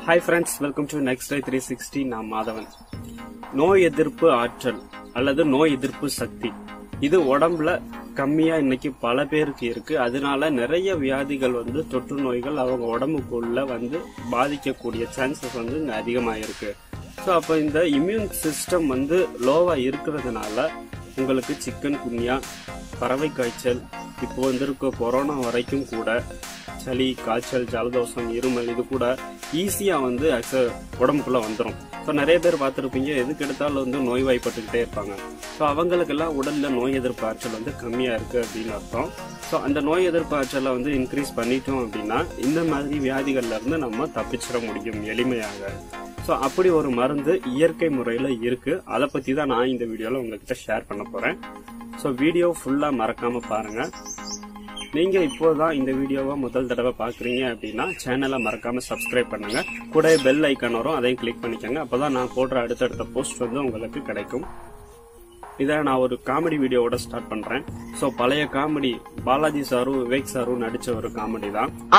Hi friends welcome to next day three sixty நான் மாதவன் நோய் எதிர்ப்பு ஆற்றல் அல்லது நோய் எதிர்ப்பு சக்தி இது உடம்புல கம்மியா இன்னைக்கு பல பேருக்கு இருக்கு அதனால நிறைய வியாதிகள் வந்து தொற்று நோய்கள் அவங்க உடம்புக்குள்ள வந்து பாதிக்கக்கூடிய சான்சஸ் வந்து இங்க அதிகமா இருக்கு ஸோ அப்போ இந்த இம்யூன் சிஸ்டம் வந்து லோவா இருக்கிறதுனால உங்களுக்கு சிக்கன் குன்யா பறவை காய்ச்சல் இப்போ வந்திருக்க கொரோனா வரைக்கும் கூட சளி காய்ச்சல் ஜலதோஷம் இருமல் இது கூட ஈஸியா வந்து acc- உடம்புக்குள்ள வந்துடும் ஸோ நிறைய பேர் பார்த்துருப்பீங்க எதுக்கு எடுத்தாலும் வந்து நோய்வாய்ப்பட்டுக்கிட்டே இருப்பாங்க ஸோ அவங்களுக்கெல்லாம் உடல்ல நோய் எதிர்ப்பு ஆற்றல் வந்து கம்மியா இருக்கு அப்படின்னு அர்த்தம் ஸோ அந்த நோய் எதிர்ப்பு ஆற்றலை வந்து இன்க்ரீஸ் பண்ணிட்டோம் அப்படின்னா இந்த மாதிரி வியாதிகள்ல இருந்து நம்ம தப்பிச்சிட முடியும் எளிமையாக ஸோ அப்படி ஒரு மருந்து இயற்கை முறையில் இருக்கு அதை பத்தி தான் நான் இந்த வீடியோல உங்ககிட்ட ஷேர் பண்ண போறேன் ஸோ வீடியோ ஃபுல்லா மறக்காம பாருங்க நீங்க இப்போதான் இந்த வீடியோவை முதல் தடவை பாக்குறீங்க அப்படின்னா சேனலை மறக்காம சப்ஸ்கிரைப் பண்ணுங்க கூட பெல் ஐக்கான் வரும் அதையும் கிளிக் பண்ணிக்கோங்க அப்பதான் நான் போடுற அடுத்தடுத்த போஸ்ட் வந்து உங்களுக்கு கிடைக்கும் இதை நான் ஒரு காமெடி வீடியோவோட ஸ்டார்ட் பண்றேன் ஸோ பழைய காமெடி பாலாஜி சாரும் விவேக் சாரும் நடிச்ச ஒரு காமெடி தான் ஆ!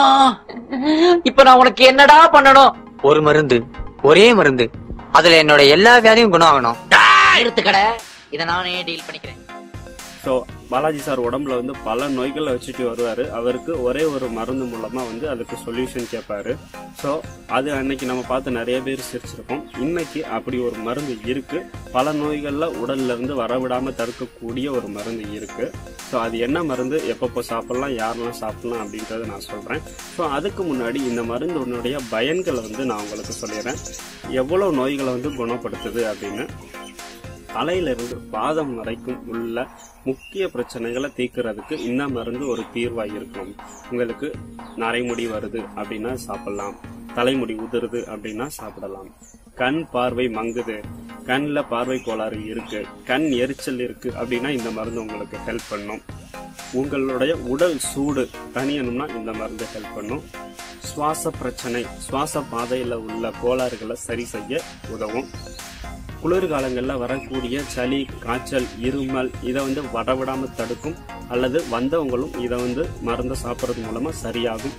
இப்ப நான் உனக்கு என்னடா பண்ணணும் ஒரு மருந்து ஒரே மருந்து அதுல என்னோட எல்லா வியாதியும் குணம் ஆகணும் எடுத்துக்கடை இத நானே டீல் பண்ணிக்கிறேன் ஸோ பாலாஜி சார் உடம்புல வந்து பல நோய்களை வச்சுட்டு வருவாரு அவருக்கு ஒரே ஒரு மருந்து மூலமா வந்து அதுக்கு சொல்யூஷன் கேட்பாரு ஸோ அது அன்னைக்கு நம்ம பார்த்து நிறைய பேர் சிரிச்சிருக்கோம் இன்னைக்கு அப்படி ஒரு மருந்து இருக்கு பல நோய்கள்ல உடல்ல இருந்து வரவிடாம தடுக்கக்கூடிய ஒரு மருந்து இருக்கு ஸோ அது என்ன மருந்து எப்பப்போ சாப்பிடலாம் யாரெல்லாம் சாப்பிடலாம் அப்படின்றத நான் சொல்றேன் ஸோ அதுக்கு முன்னாடி இந்த மருந்தினுடைய பயன்களை வந்து நான் உங்களுக்கு சொல்லிடுறேன் எவ்வளவு நோய்களை வந்து குணப்படுத்துது அப்படின்னு தலையிலிருந்து பாதம் வரைக்கும் உள்ள முக்கிய பிரச்சனைகளை தீர்க்கறதுக்கு இந்த மருந்து ஒரு தீர்வா இருக்கும் உங்களுக்கு நரைமுடி வருது அப்படின்னா சாப்பிடலாம் தலைமுடி உதிருது அப்படின்னா சாப்பிடலாம் கண் பார்வை மங்குது கண்ல பார்வை கோளாறு இருக்கு கண் எரிச்சல் இருக்கு அப்படின்னா இந்த மருந்து உங்களுக்கு ஹெல்ப் பண்ணும் உங்களுடைய உடல் சூடு தணியணும்னா இந்த மருந்து ஹெல்ப் பண்ணும் சுவாச பிரச்சனை சுவாச பாதையில உள்ள கோளாறுகளை சரி செய்ய உதவும் குளிர்காலங்களில் வரக்கூடிய சளி காய்ச்சல் இருமல் இதை வந்து வரவிடாம தடுக்கும் அல்லது வந்தவங்களும் இதை வந்து மருந்தை சாப்பிட்றது மூலமா சரியாகும்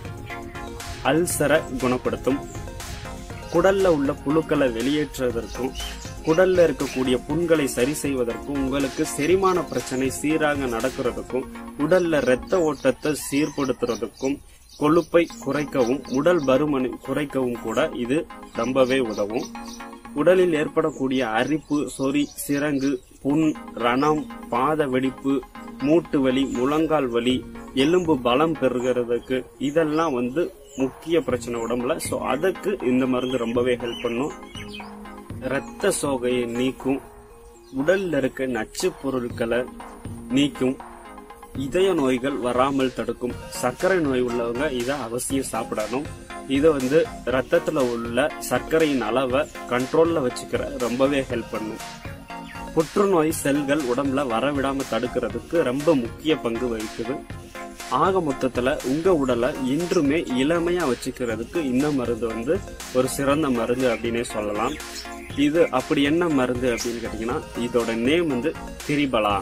அல்சரை குணப்படுத்தும் குடல்ல உள்ள புழுக்களை வெளியேற்றுவதற்கும் குடல்ல இருக்கக்கூடிய புண்களை சரி செய்வதற்கும் உங்களுக்கு செரிமான பிரச்சனை சீராக நடக்கிறதுக்கும் உடல்ல இரத்த ஓட்டத்தை சீர்படுத்துறதுக்கும் கொழுப்பை குறைக்கவும் உடல் பருமனை குறைக்கவும் கூட இது ரொம்பவே உதவும் உடலில் ஏற்படக்கூடிய அரிப்பு சொறி சிரங்கு புண் ரணம் பாத வெடிப்பு மூட்டு வலி முழங்கால் வலி எலும்பு பலம் பெறுகிறதுக்கு இதெல்லாம் வந்து முக்கிய பிரச்சனை உடம்புல சோ அதுக்கு இந்த மருந்து ரொம்பவே ஹெல்ப் பண்ணும் இரத்த சோகையை நீக்கும் உடல்ல இருக்க நச்சு பொருட்களை நீக்கும் இதய நோய்கள் வராமல் தடுக்கும் சர்க்கரை நோய் உள்ளவங்க இதை அவசியம் சாப்பிடணும் இது வந்து ரத்தத்துல உள்ள சர்க்கரையின் அளவை கண்ட்ரோல்ல வச்சுக்கிற ரொம்பவே ஹெல்ப் பண்ணும் புற்றுநோய் செல்கள் உடம்புல வரவிடாம தடுக்கிறதுக்கு ரொம்ப முக்கிய பங்கு வகிக்குது ஆக மொத்தத்துல உங்க உடலை என்றுமே இளமையா வச்சுக்கிறதுக்கு இந்த மருந்து வந்து ஒரு சிறந்த மருந்து அப்படின்னே சொல்லலாம் இது அப்படி என்ன மருந்து அப்படின்னு கேட்டீங்கன்னா இதோட நேம் வந்து திரிபலா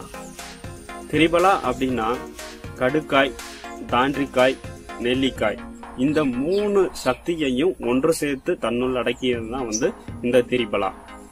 திரிபலா அப்படின்னா கடுக்காய் தாண்டிக்காய் நெல்லிக்காய் இந்த மூணு சக்தியையும் ஒன்று சேர்த்து தன்னுள் அடக்கியது தான் வந்து இந்த திரிபலா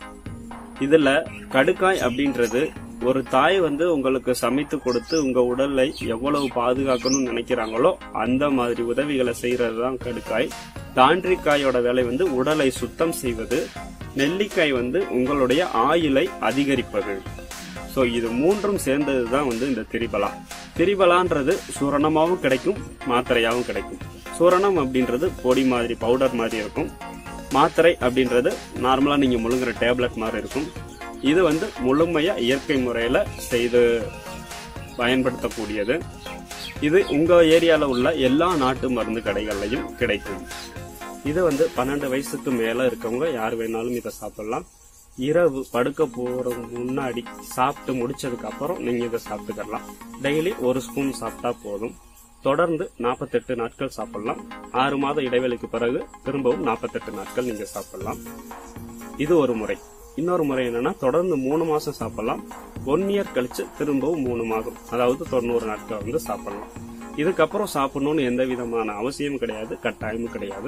இதுல கடுக்காய் அப்படின்றது ஒரு தாய் வந்து உங்களுக்கு சமைத்து கொடுத்து உங்க உடலை எவ்வளவு பாதுகாக்கணும்னு நினைக்கிறாங்களோ அந்த மாதிரி உதவிகளை செய்யறது தான் கடுக்காய் தாண்டிக்காயோட வேலை வந்து உடலை சுத்தம் செய்வது நெல்லிக்காய் வந்து உங்களுடைய ஆயுளை அதிகரிப்பது ஸோ இது மூன்றும் சேர்ந்தது தான் வந்து இந்த திரிபலா திரிபலான்றது சூரணமாகவும் கிடைக்கும் மாத்திரையாகவும் கிடைக்கும் சூரணம் அப்படின்றது பொடி மாதிரி பவுடர் மாதிரி இருக்கும் மாத்திரை அப்படின்றது நார்மலா நீங்க முழுங்குற டேப்லெட் மாதிரி இருக்கும் இது வந்து முழுமையா இயற்கை முறையில செய்து பயன்படுத்தக்கூடியது இது உங்க ஏரியால உள்ள எல்லா நாட்டு மருந்து கடைகள்லையும் கிடைக்கும் இது வந்து பன்னெண்டு வயசுக்கு மேல இருக்கவங்க யார் வேணாலும் இதை சாப்பிடலாம் இரவு படுக்க போறதுக்கு முன்னாடி சாப்பிட்டு முடிச்சதுக்கு அப்புறம் நீங்க இதை சாப்பிட்டுக்கலாம் டெய்லி ஒரு ஸ்பூன் சாப்பிட்டா போதும் தொடர்ந்து 48 நாட்கள் சாப்பிடலாம் ஆறு மாத இடைவெளிக்கு பிறகு திரும்பவும் 48 நாட்கள் நீங்க சாப்பிடலாம் இது ஒரு முறை இன்னொரு முறை என்னன்னா தொடர்ந்து மூணு மாசம் சாப்பிடலாம் ஒன் இயர் கழிச்சு திரும்பவும் மூணு மாதம் அதாவது தொண்ணூறு நாட்கள் வந்து சாப்பிடலாம் இதுக்கப்புறம் சாப்பிடணும்னு எந்த விதமான அவசியமும் கிடையாது கட்டாயமும் கிடையாது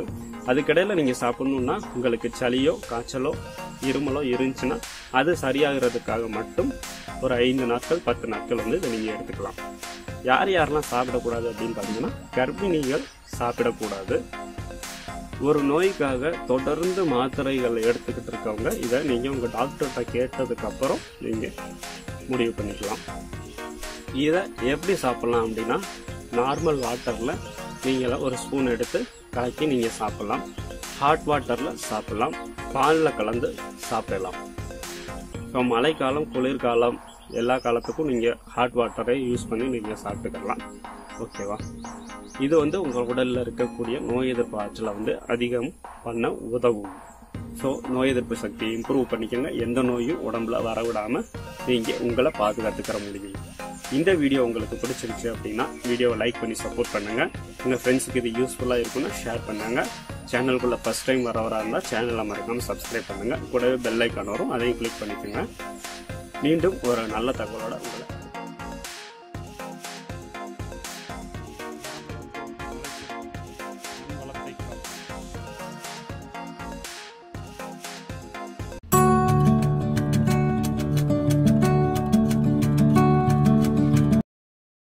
அதுக்கிடையில் நீங்கள் சாப்பிடணுன்னா உங்களுக்கு சளியோ காய்ச்சலோ இருமலோ இருந்துச்சுன்னா அது சரியாகிறதுக்காக மட்டும் ஒரு ஐந்து நாட்கள் பத்து நாட்கள் வந்து இதை நீங்கள் எடுத்துக்கலாம் யார் யாரெல்லாம் சாப்பிடக்கூடாது அப்படின்னு பார்த்தீங்கன்னா கர்ப்பிணிகள் சாப்பிடக்கூடாது ஒரு நோய்க்காக தொடர்ந்து மாத்திரைகள் எடுத்துக்கிட்டு இருக்கவங்க இதை நீங்கள் உங்கள் டாக்டர்கிட்ட கேட்டதுக்கு அப்புறம் நீங்கள் முடிவு பண்ணிக்கலாம் இதை எப்படி சாப்பிட்லாம் அப்படின்னா நார்மல் வாட்டரில் நீங்கள் ஒரு ஸ்பூன் எடுத்து கலக்கி நீங்கள் சாப்பிட்லாம் ஹாட் வாட்டரில் சாப்பிட்லாம் பாலில் கலந்து சாப்பிடலாம் ஸோ மழைக்காலம் குளிர்காலம் எல்லா காலத்துக்கும் நீங்கள் ஹாட் வாட்டரை யூஸ் பண்ணி நீங்கள் சாப்பிட்டுக்கலாம் ஓகேவா இது வந்து உங்கள் உடலில் இருக்கக்கூடிய நோய் எதிர்ப்பு ஆற்றலை வந்து அதிகம் பண்ண உதவும் ஸோ நோய் எதிர்ப்பு சக்தியை இம்ப்ரூவ் பண்ணிக்கோங்க எந்த நோயும் உடம்புல வரவிடாமல் நீங்கள் உங்களை பாதுகாத்துக்கிற முடியும் இந்த வீடியோ உங்களுக்கு பிடிச்சிருச்சு அப்படின்னா வீடியோவை லைக் பண்ணி சப்போர்ட் பண்ணுங்க உங்கள் ஃப்ரெண்ட்ஸுக்கு இது யூஸ்ஃபுல்லாக இருக்குன்னு ஷேர் பண்ணுங்க சேனலுக்குள்ள ஃபர்ஸ்ட் டைம் வரவரா இருந்தால் சேனலை மறக்காம சப்ஸ்கிரைப் பண்ணுங்க கூடவே பெல் ஐக்கான் வரும் அதையும் கிளிக் பண்ணிக்கோங்க மீண்டும் ஒரு நல்ல தகவலோட உங்களை